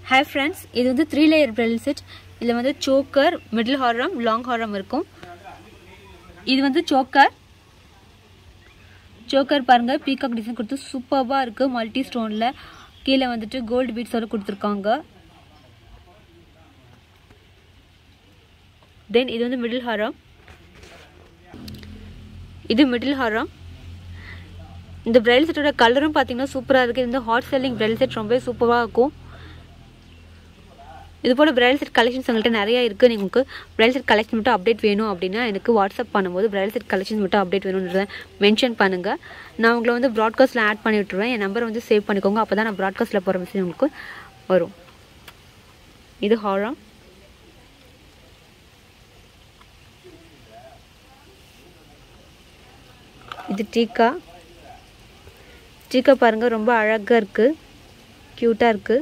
hi friends இது வந்து three layer பிரெல் set இதில் வந்து சோக்கர் மிடில் ஹாரம் லாங் ஹாரம் இருக்கும் இது வந்து சோக்கர் சோக்கர் பாருங்கள் பீகாக் டிசைன் கொடுத்து சூப்பராக இருக்குது மல்டி ஸ்டோனில் கீழே வந்துட்டு கோல்டு பீட்ஸோட கொடுத்துருக்காங்க தென் இது வந்து மிடில் ஹாரம் இது மிடில் ஹாரம் இந்த பிரைல் செட்டோட கலரும் பார்த்தீங்கன்னா சூப்பராக இருக்குது இது வந்து ஹாட் செல்லிங் பிரைல் செட் ரொம்பவே சூப்பராக இருக்கும் இது போல் பிரைல் செட் கலெக்ஷன்ஸ் உங்கள்கிட்ட நிறையா இருக்குது நீங்கள் உங்களுக்கு பிரைல் செட் கலெக்ஷன் மட்டும் அப்டேட் வேணும் அப்படின்னா எனக்கு வாட்ஸ்அப் பண்ணும்போது பிரைல் செட் கலெக்ஷன் மட்டும் அப்டேட் வேணுன்றத மென்ஷன் பண்ணுங்கள் நான் உங்களை வந்து ப்ராட்காஸ்ட்டில் ஆட் பண்ணி விட்டுருவேன் என் நம்பரை வந்து சேவ் பண்ணிக்கோங்க அப்போ தான் நான் ப்ராட்காஸ்ட்டில் போகிற மெசேஜ் உங்களுக்கு வரும் இது ஹாரம் இது டீக்கா டீக்கா பாருங்கள் ரொம்ப அழகாக இருக்குது க்யூட்டாக இருக்குது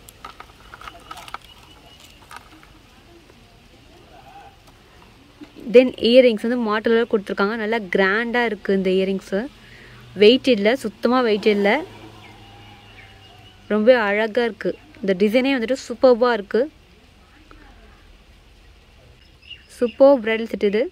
தென் இயரிங்ஸ் வந்து மாட்டலில் கொடுத்துருக்காங்க நல்லா கிராண்டாக இருக்குது இந்த இயரிங்ஸு வெயிட் இல்லை சுத்தமாக வெயிட் இல்லை ரொம்ப அழகாக இருக்குது இந்த டிசைனே வந்துட்டு சூப்பர்பாக இருக்குது சூப்பர் பிரைடல் செட் இது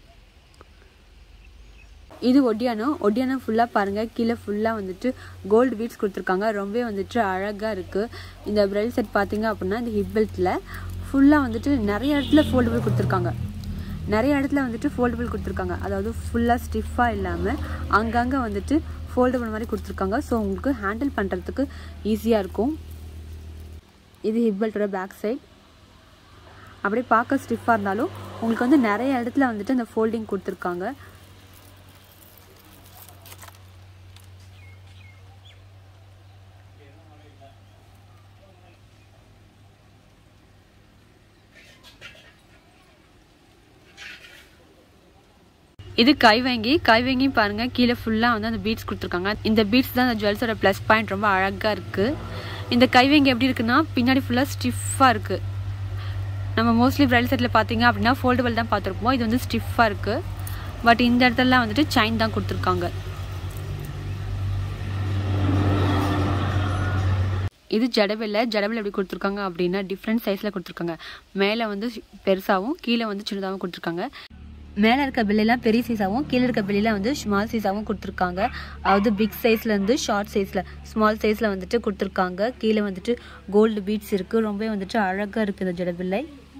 இது ஒட்டியானம் ஒட்டியானம் ஃபுல்லாக பாருங்கள் கீழே ஃபுல்லாக வந்துட்டு கோல்டு பீட்ஸ் கொடுத்துருக்காங்க ரொம்பவே வந்துட்டு அழகாக இருக்குது இந்த பிரைடல் செட் பார்த்தீங்க அப்படின்னா இந்த ஹிப் பெல்ட்டில் ஃபுல்லாக வந்துட்டு நிறைய இடத்துல ஃபோல்டபுள் கொடுத்துருக்காங்க நிறைய இடத்துல வந்துட்டு ஃபோல்டபுள் கொடுத்துருக்காங்க அதாவது ஃபுல்லாக ஸ்டிஃபாக இல்லாமல் அங்கங்கே வந்துட்டு ஃபோல்டபுள் மாதிரி கொடுத்துருக்காங்க ஸோ உங்களுக்கு ஹேண்டில் பண்ணுறதுக்கு ஈஸியாக இருக்கும் இது ஹிப் பெல்ட்டோட பேக் சைட் அப்படியே பார்க்க ஸ்டிஃபாக இருந்தாலும் உங்களுக்கு வந்து நிறைய இடத்துல வந்துட்டு அந்த ஃபோல்டிங் கொடுத்துருக்காங்க இது கைவங்கி கைவங்கியும் பாருங்கள் கீழே ஃபுல்லாக வந்து அந்த பீட்ஸ் கொடுத்துருக்காங்க இந்த பீட்ஸ் தான் அந்த ஜுவல்ஸோட ப்ளஸ் பாயிண்ட் ரொம்ப அழகாக இருக்குது இந்த கைவங்கி எப்படி இருக்குன்னா பின்னாடி ஃபுல்லாக ஸ்டிஃபாக இருக்குது நம்ம மோஸ்ட்லி பிரைல் செட்டில் பார்த்தீங்க அப்படின்னா ஃபோல்டபிள் தான் பார்த்துருப்போம் இது வந்து ஸ்டிஃபாக இருக்குது பட் இந்த இடத்துலலாம் வந்துட்டு செயின் தான் கொடுத்துருக்காங்க இது ஜடபில் ஜடபில் எப்படி கொடுத்துருக்காங்க அப்படின்னா டிஃப்ரெண்ட் சைஸில் கொடுத்துருக்காங்க மேலே வந்து பெருசாகவும் கீழே வந்து சின்னதாகவும் கொடுத்துருக்காங்க மேலே இருக்க பில்லைலாம் பெரிய சைஸாகவும் கீழே இருக்க பில்லிலாம் வந்து ஸ்மால் சைஸாகவும் கொடுத்துருக்காங்க அதாவது பிக் சைஸ்லேருந்து ஷார்ட் சைஸில் ஸ்மால் சைஸில் வந்துட்டு கொடுத்துருக்காங்க கீழே வந்துட்டு கோல்டு பீட்ஸ் இருக்குது ரொம்பவே வந்துட்டு அழகாக இருக்குது இந்த ஜடபில்லை